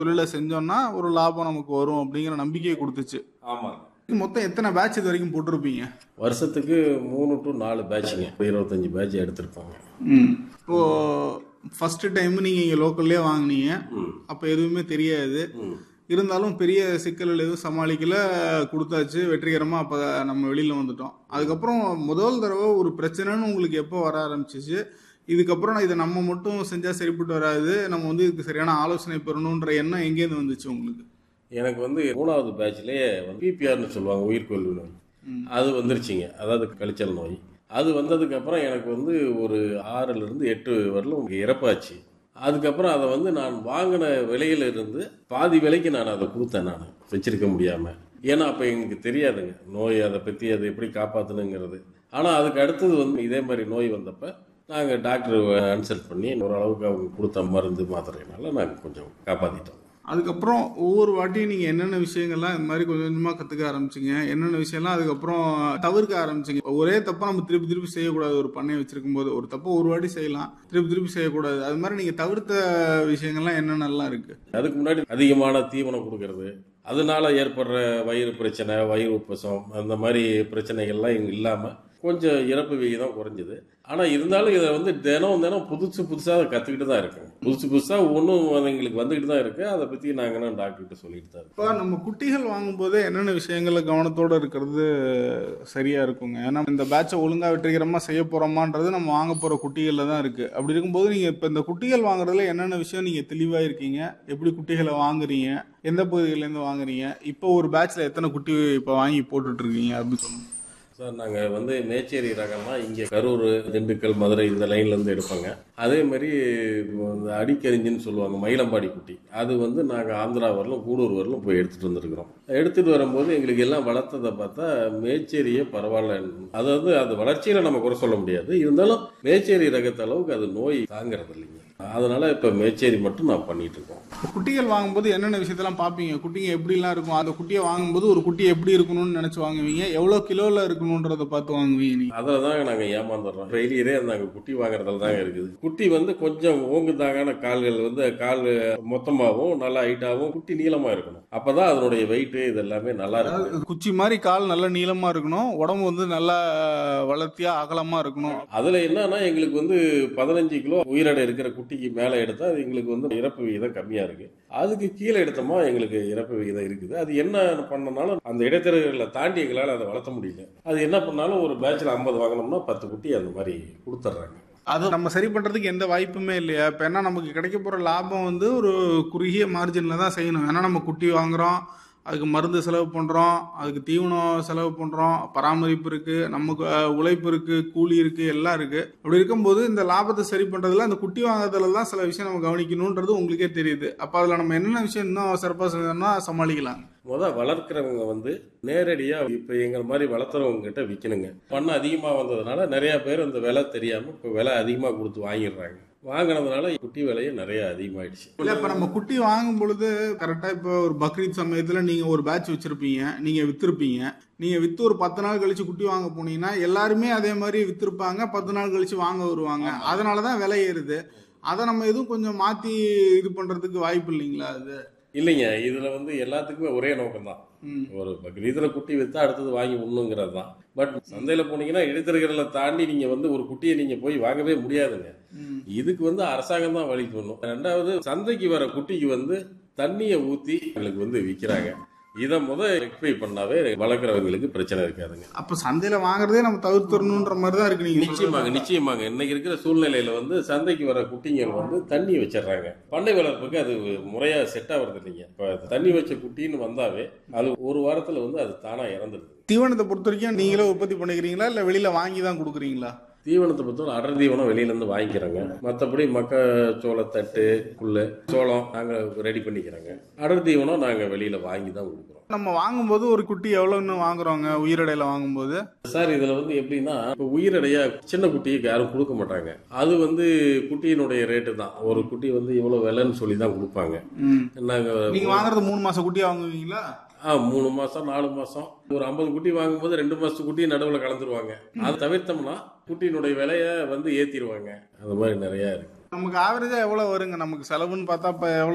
தொழிலை செஞ்சோம்னா ஒரு லாபம் நமக்கு வரும் அப்படிங்கிற நம்பிக்கையை கொடுத்துச்சு ஆமாங்க மொத்தம் எத்தனை பேட்ச் இது வரைக்கும் போட்டிருப்பீங்க வருஷத்துக்கு மூணு டு நாலு பேட்சுங்க இருபத்தஞ்சு பேட்ச் எடுத்திருப்பாங்க ம் இப்போ ஃபர்ஸ்ட் டைம் நீங்க இங்க லோக்கல்லே வாங்குனீங்க ம் அப்ப எதுவுமே தெரியாது ம் இருந்தாலும் பெரிய சிக்கல்கள் எதுவும் சமாளிக்கல கொடுத்தாச்சு வெற்றிகரமா அப்ப நம்ம வெளியில வந்துட்டோம் அதுக்கப்புறம் முதல் தடவை ஒரு பிரச்சனைன்னு உங்களுக்கு எப்போ வர ஆரம்பிச்சிச்சு இதுக்கப்புறம் நான் இதை நம்ம மட்டும் செஞ்சா சரிப்பட்டு வராது நம்ம வந்து இதுக்கு சரியான ஆலோசனை பெறணுன்ற எண்ணம் எங்கேருந்து வந்துச்சு உங்களுக்கு எனக்கு வந்து மூணாவது பேட்ச்லேயே வந்து பிபிஆர்னு சொல்லுவாங்க உயிர்கொல்லி நோய் ம். அது வந்துருச்சுங்க அதாவது கழிச்சல் நோய் அது வந்ததுக்கு அப்புறம் எனக்கு வந்து ஒரு ஆறுல இருந்து எட்டு வரலும் இறப்பாச்சு அதுக்கப்புறம் அதை வந்து நான் வாங்கின விலையில இருந்து பாதி விலைக்கு நான் அதை கொடுத்தேன் நான் வச்சிருக்க முடியாம ஏன்னா அப்போ எங்களுக்கு தெரியாதுங்க நோய் அதை பற்றி அதை எப்படி காப்பாற்றணுங்கிறது ஆனால் அதுக்கு அடுத்தது வந்து இதே மாதிரி நோய் வந்தப்ப நாங்கள் டாக்டர் கன்சல்ட் பண்ணி ஓரளவுக்கு அவங்க கொடுத்த மருந்து மாத்திரையினால நாங்கள் கொஞ்சம் காப்பாற்றிட்டோம் அதுக்கப்புறம் ஒவ்வொரு வாட்டியும் நீங்க என்னென்ன விஷயங்கள்லாம் இந்த மாதிரி கொஞ்சம் கொஞ்சமா கத்துக்க ஆரம்பிச்சீங்க என்னென்ன விஷயம்லாம் அதுக்கப்புறம் தவிர்க்க ஆரம்பிச்சீங்க ஒரே தப்பா நம்ம திருப்பி திருப்பி செய்யக்கூடாது ஒரு பண்ணை வச்சிருக்கும் போது ஒரு தப்பை ஒரு வாட்டி செய்யலாம் திருப்பி திருப்பி செய்யக்கூடாது அது மாதிரி நீங்க தவிர்த்த விஷயங்கள்லாம் என்னென்னலாம் இருக்கு அதுக்கு முன்னாடி அதிகமான தீவனம் கொடுக்கறது அதனால ஏற்படுற வயிறு பிரச்சனை வயிறு உப்பசம் அந்த மாதிரி பிரச்சனைகள்லாம் இங்கே இல்லாமல் கொஞ்சம் இறப்பு விகிதம் குறைஞ்சிது ஆனால் இருந்தாலும் இதை வந்து தினம் தினம் புதுசு புதுசாக கற்றுக்கிட்டு தான் இருக்கேன் புதுசு புதுசாக ஒன்றும் எங்களுக்கு வந்துக்கிட்டு தான் இருக்கு அதை பற்றி நாங்கள் டாக்டர்கிட்ட சொல்லிட்டு தான் இருக்கோம் இப்போ நம்ம குட்டிகள் வாங்கும்போது என்னென்ன விஷயங்கள்ல கவனத்தோட இருக்கிறது சரியா இருக்குங்க ஏன்னா இந்த பேட்சை ஒழுங்கா வெற்றிகரமா செய்ய போறோமான்றது நம்ம வாங்க போற குட்டிகள்ல தான் இருக்கு அப்படி இருக்கும்போது நீங்க இப்ப இந்த குட்டிகள் வாங்குறதுல என்னென்ன விஷயம் நீங்க தெளிவா இருக்கீங்க எப்படி குட்டிகளை வாங்குறீங்க எந்த பகுதியில இருந்து வாங்குறீங்க இப்போ ஒரு பேட்ச்ல எத்தனை குட்டி இப்போ வாங்கி போட்டுட்டு இருக்கீங்க அப்படின்னு சொல்லுங்க சார் நாங்கள் வந்து மேச்சேரி ரகம்னா இங்கே கரூர் திண்டுக்கல் மதுரை இந்த லைன்லேருந்து எடுப்பாங்க அதே மாதிரி இந்த அடிக்கரிஞ்சின்னு சொல்லுவாங்க மயிலம்பாடி குட்டி அது வந்து நாங்கள் ஆந்திரா வரலும் கூடூர் வரலும் போய் எடுத்துகிட்டு வந்திருக்கிறோம் எடுத்துகிட்டு வரும்போது எங்களுக்கு எல்லாம் வளர்த்ததை பார்த்தா மேச்சேரியே பரவாயில்ல அதாவது அது வளர்ச்சியில் நம்ம குறை சொல்ல முடியாது இருந்தாலும் மேச்சேரி ரகத்த அளவுக்கு அது நோய் தாங்கிறது இல்லைங்க அதனால இப்போ மேச்சேரி மட்டும் நான் பண்ணிட்டு இருக்கோம் குட்டிகள் வாங்கும்போது என்னென்ன விஷயத்தெல்லாம் பார்ப்பீங்க குட்டிங்க எப்படிலாம் இருக்கும் அந்த குட்டியை வாங்கும்போது ஒரு குட்டி எப்படி இருக்கணும்னு நினைச்சு வாங்குவீங்க எவ்வளோ கிலோல இருக்கணுன்றதை பார்த்து வாங்குவீங்க நீங்க அதில் தாங்க நாங்கள் ஏமாந்துடுறோம் ஃபெயிலியரே நாங்கள் குட்டி வாங்குறதுல தாங்க இருக்குது குட்டி வந்து கொஞ்சம் ஓங்குதாங்கான கால்கள் வந்து கால் மொத்தமாகவும் நல்லா ஹைட்டாகவும் குட்டி நீளமாக இருக்கணும் அப்போ தான் அதனுடைய வெயிட்டு இது எல்லாமே நல்லா இருக்கும் அதாவது குச்சி மாதிரி கால் நல்ல நீளமா இருக்கணும் உடம்பு வந்து நல்லா வளர்த்தியா அகலமா இருக்கணும் அதில் என்னன்னா எங்களுக்கு வந்து பதினஞ்சு கிலோ உயிரிடை இருக்கிற குட்டிக்கு மேலே எடுத்தால் அது எங்களுக்கு வந்து இறப்பு விகிதம் கம்மியாக இருக்கு அதுக்கு கீழே எடுத்தோமா எங்களுக்கு இறப்பு விகிதம் இருக்குது அது என்ன பண்ணனாலும் அந்த இடைத்தரகர்களை தாண்டி எங்களால் அதை வளர்த்த முடியல அது என்ன பண்ணாலும் ஒரு பேட்சில் ஐம்பது வாங்கினோம்னா பத்து குட்டி அந்த மாதிரி கொடுத்துட்றாங்க அது நம்ம சரி பண்றதுக்கு எந்த வாய்ப்புமே இல்லையா இப்ப என்ன நமக்கு கிடைக்க போற லாபம் வந்து ஒரு குறுகிய மார்ஜின்ல தான் செய்யணும் ஏன்னா நம்ம குட்டி வாங்குறோம் அதுக்கு மருந்து செலவு பண்றோம் அதுக்கு தீவனம் செலவு பண்றோம் பராமரிப்பு இருக்கு நமக்கு அஹ், உழைப்பு இருக்கு கூலி இருக்கு எல்லாம் இருக்கு அப்படி இருக்கும்போது இந்த லாபத்தை சரி பண்றதுல அந்த குட்டி வாங்குறதுல தான் சில விஷயம் நம்ம கவனிக்கணுன்றது உங்களுக்கே தெரியுது அப்ப அதுல நம்ம என்னென்ன விஷயம் இன்னும் சிறப்பா செஞ்சோம்னா சமாளிக்கலாம் முத வளர்க்குறவங்க வந்து நேரடியாக இப்போ எங்கள் மாதிரி வளர்த்துறவங்க கிட்ட விற்கணுங்க பண்ணை அதிகமாக வந்ததுனால நிறைய பேர் அந்த விலை தெரியாமல் இப்போ விலை அதிகமாக கொடுத்து வாங்கிடுறாங்க வாங்கினதுனால குட்டி விலையும் நிறைய அதிகமாயிடுச்சு இல்ல இப்ப நம்ம குட்டி வாங்கும் பொழுது கரெக்டா இப்ப ஒரு பக்ரீத் சமயத்துல நீங்க ஒரு பேட்ச் வச்சிருப்பீங்க நீங்க வித்திருப்பீங்க நீங்க வித்து ஒரு பத்து நாள் கழிச்சு குட்டி வாங்க போனீங்கன்னா எல்லாருமே அதே மாதிரி வித்திருப்பாங்க பத்து நாள் கழிச்சு வாங்க வருவாங்க அதனாலதான் விலை ஏறுது அதை நம்ம எதுவும் கொஞ்சம் மாத்தி இது பண்றதுக்கு வாய்ப்பு இல்லைங்களா அது இல்லைங்க இதில் வந்து எல்லாத்துக்குமே ஒரே நோக்கம் தான் ம். ஒரு பக்ரீதில் குட்டி விற்றா அடுத்தது வாங்கி உண்ணுங்கிறது தான் பட் சந்தையில் போனீங்கன்னா இடைத்தரகர்களை தாண்டி நீங்கள் வந்து ஒரு குட்டியை நீங்கள் போய் வாங்கவே முடியாதுங்க ம். இதுக்கு வந்து அரசாங்கம் தான் வழி பண்ணணும் ரெண்டாவது சந்தைக்கு வர குட்டிக்கு வந்து தண்ணியை ஊற்றி எங்களுக்கு வந்து விற்கிறாங்க இதை முத ரெக்டிஃபை பண்ணாவே வளர்க்குறவங்களுக்கு பிரச்சனை இருக்காதுங்க அப்ப சந்தையில வாங்குறதே நம்ம தவிர்த்துறணுன்ற மாதிரி தான் இருக்கு நீங்க நிச்சயமாக நிச்சயமாக இன்னைக்கு இருக்கிற சூழ்நிலையில வந்து சந்தைக்கு வர குட்டிங்கள் வந்து தண்ணி வச்சிடுறாங்க பண்ணை வளர்ப்புக்கு அது முறையா செட் ஆகுறது இல்லைங்க இப்போ தண்ணி வச்ச குட்டின்னு வந்தாவே அது ஒரு வாரத்துல வந்து அது தானா இறந்துடுது தீவனத்தை பொறுத்த வரைக்கும் நீங்களே உற்பத்தி பண்ணிக்கிறீங்களா இல்ல வெளியில வாங்கி தான் கொடுக்குறீங்களா தீவனத்தை பொறுத்தவரை அடர் தீவனம் வெளியிலேருந்து வாங்கிக்கிறோங்க மற்றபடி மக்க சோளத்தட்டு புல்லு சோளம் நாங்கள் ரெடி பண்ணிக்கிறோங்க அடர் தீவனம் நாங்கள் வெளியில் வாங்கி தான் கொடுக்குறோம் நம்ம வாங்கும்போது ஒரு குட்டி எவ்வளவுன்னு வாங்குறோங்க உயிரடையில வாங்கும்போது சார் இதில் வந்து எப்படின்னா இப்போ உயிரடையா சின்ன குட்டிக்கு யாரும் கொடுக்க மாட்டாங்க அது வந்து குட்டியினுடைய ரேட்டு தான் ஒரு குட்டி வந்து இவ்வளோ விலைன்னு சொல்லி தான் கொடுப்பாங்க ம். நாங்கள் நீங்க வாங்குறது மூணு மாசம் குட்டி வாங்குவீங்களா ஆ மூணு மாசம் நாலு மாசம் ஒரு ஐம்பது குட்டி வாங்கும்போது ரெண்டு மாசத்து குட்டி நடுவில் கலந்துருவாங்க அதை தவிர்த்தோம்னா குட்டியினுடைய விலைய வந்து ஏத்திடுவாங்க அந்த மாதிரி நிறைய இருக்கு நமக்கு ஆவரேஜா எவ்வளவு வருங்க நமக்கு செலவுன்னு பார்த்தா இப்ப எவ்வளவு